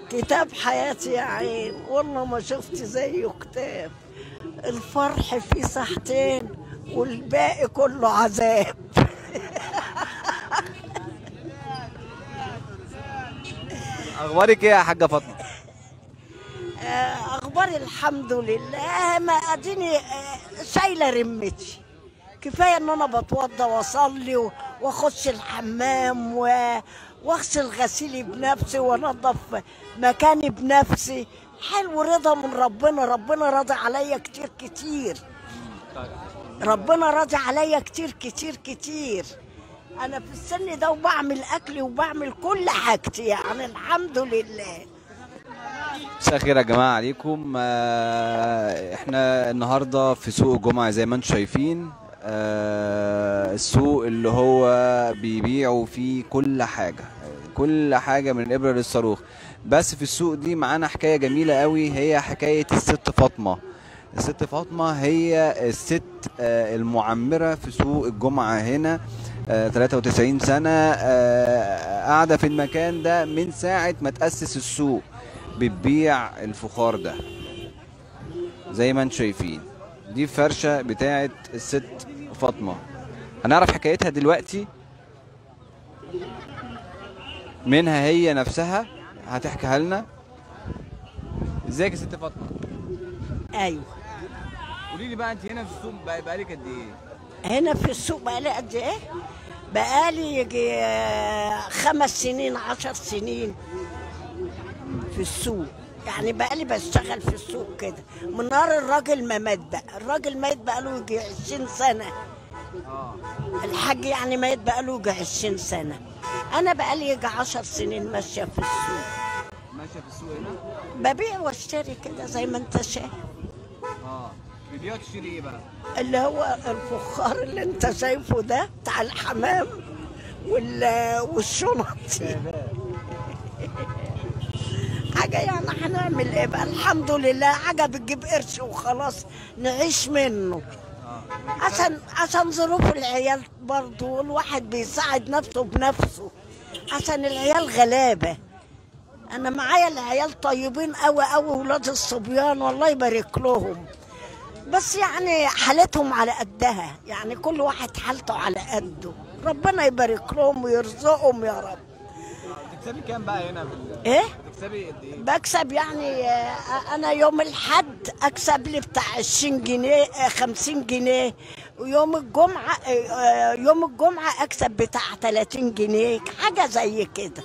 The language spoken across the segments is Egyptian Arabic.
كتاب حياتي يا عين والله ما شفت زيه كتاب الفرح فيه ساعتين والباقي كله عذاب اخبارك ايه يا حاجه فاطمه آه، اخبار الحمد لله ما اديني آه، شايله رمتي كفايه ان انا بتوضى واصلي و- واخش الحمام و- واغسل غسيلي بنفسي وانضف مكاني بنفسي حلو رضا من ربنا ربنا راضي عليا كتير كتير ربنا راضي عليا كتير كتير كتير انا في السن ده وبعمل اكلي وبعمل كل حاجتي يعني الحمد لله مساء الخير يا جماعه عليكم آه، احنا النهارده في سوق الجمعه زي ما انتم شايفين آه، السوق اللي هو بيبيعوا فيه كل حاجه كل حاجه من الابره للصاروخ بس في السوق دي معانا حكايه جميله قوي هي حكايه الست فاطمه الست فاطمه هي الست آه، المعمره في سوق الجمعه هنا آه، 93 سنه آه، قاعده في المكان ده من ساعه ما تاسس السوق بتبيع الفخار ده زي ما انتم شايفين دي فرشة بتاعت الست فاطمة هنعرف حكايتها دلوقتي منها هي نفسها هتحكيها لنا ازيك يا ست فاطمة ايوه قولي لي بقى انت هنا في السوق بقى بقالك قد ايه هنا في السوق بقالي قد ايه؟ بقالي يجي آه، خمس سنين عشر سنين في السوق يعني بقالي بشتغل في السوق كده من نهار الراجل ما مات بقى الراجل مات بقاله يجي 20 سنة اه الحاج يعني مات بقاله يجي 20 سنة أنا بقالي يجي 10 سنين ماشية في السوق ماشية في السوق هنا ببيع واشتري كده زي ما أنت شايف اه بتبيع تشتري ايه بقى اللي هو الفخار اللي انت شايفه ده بتاع الحمام وال- والشنط حاجة يعني هنعمل ايه بقى الحمد لله حاجة بتجيب قرش وخلاص نعيش منه عشان عشان ظروف العيال برضو الواحد بيساعد نفسه بنفسه عشان العيال غلابة انا معايا العيال طيبين قوي قوي ولاد الصبيان والله يبارك لهم بس يعني حالتهم على قدها يعني كل واحد حالته على قده ربنا يبارك لهم ويرزقهم يا رب تكسبي كام بقى هنا في ايه تكسبي قد ايه بكسب يعني آه، انا يوم الحد اكسب لي بتاع 20 جنيه آه، 50 جنيه ويوم الجمعه آه، آه، يوم الجمعه اكسب بتاع 30 جنيه حاجه زي كده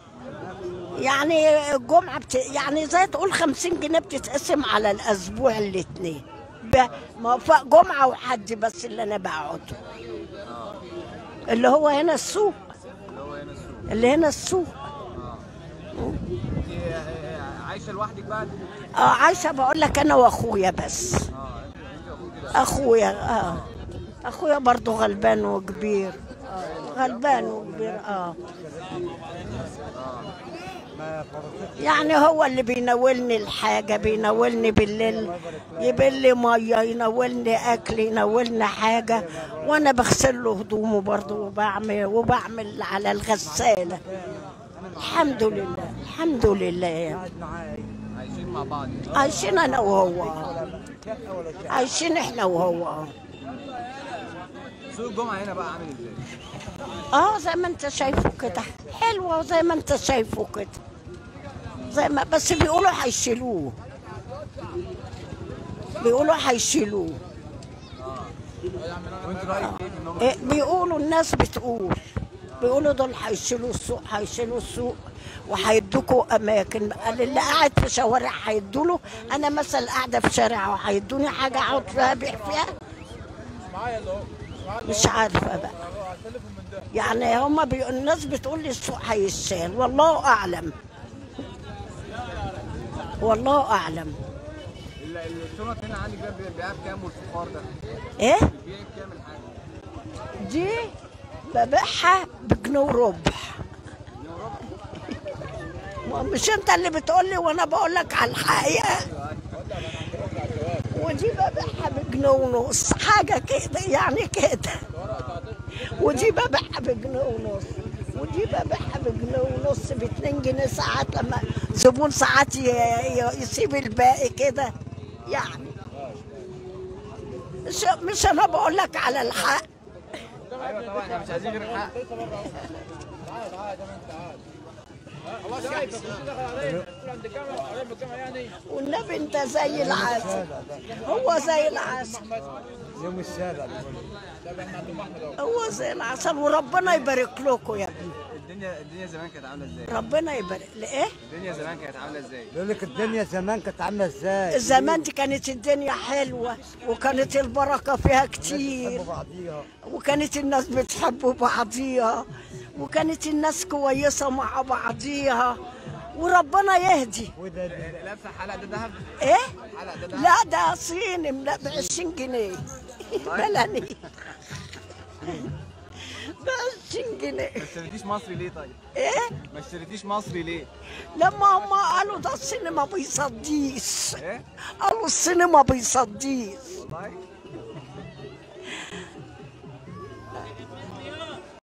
يعني الجمعه بت... يعني زي تقول 50 جنيه بتتقسم على الاسبوع الاثنين ب... ما ف- جمعه وحد بس اللي انا بقعده اللي هو هنا السوق اللي هنا السوق عايشة لوحدك بقى اه عايشه بقول لك انا واخويا بس اخويا اه اخويا برضو غلبان وكبير آه. غلبان وكبير اه يعني هو اللي بيناولني الحاجة بيناولني بالليل يبلي مية يناولني أكل يناولني حاجة وأنا بغسل له هدومه برضه وبعمل وبعمل على الغسالة الحمد لله الحمد لله يعني. عايشين مع بعض عايشين انا وهو عايشين احنا وهو سوق الجمعة هنا بقى عامل ازاي اه زي ما انت شايفه كده حلوه زي ما انت شايفه كده زي ما بس بيقولوا هيشيلوه بيقولوا هيشيلوه وانت رايك ايه في انهم إيه بيقولوا الناس بتقول بيقولوا دول هيشيلوا السوق هيشيلوا السوق وهيدوكوا اماكن قال اللي قاعد في شوارع هيدوا له انا مثلا قاعده في شارع وهيدوني حاجه اقعد فيها ابيع فيها مش عارفه بقى يعني هما بي... الناس بتقول لي السوق هيشال والله اعلم والله اعلم ال- ال- الشنط هنا عندك بقى بيبيعها بكام والفخار ده ايه بيبيع بكام الحاجة دي ببيعها بجنيه وربع ما مش انت اللي بتقول لي وانا بقول لك على الحقيقه ودي ببيعها بجنيه ونص حاجه كده يعني كده ودي ببيعها بجنيه ونص ودي ببيعها بجنيه ونص باتنين جنيه ساعات لما زبون ساعات ي- ي- يسيب الباقي كده يعني مش مش انا بقول لك على الحق ايوه طبعا احنا مش عايزين غير الحق والنبي انت زي العسل هو زي العسل يوم السابع هو زي العسل وربنا يبارك لكم يا ابني الدنيا الدنيا زمان كانت عامله ازاي ربنا يبارك ايه الدنيا زمان كانت عامله ازاي بيقول لك الدنيا زمان كانت عامله ازاي زمان دي كانت الدنيا حلوة وكانت البركة فيها كتير بيحبوا بعضيها وكانت الناس بتحب بعضيها وكانت الناس كويسة مع بعضيها وربنا يهدي وده لابسه حلقه ده ذهب ايه حلقه ده ذهب لا ده صيني ب 20 جنيه بلني ب 20 جنيه ما اشتريتيش مصري ليه طيب ايه ما اشتريتيش مصري ليه لما هم قالوا ده الصيني ما بيصديش ايه قالوا الصيني ما بيصديش والله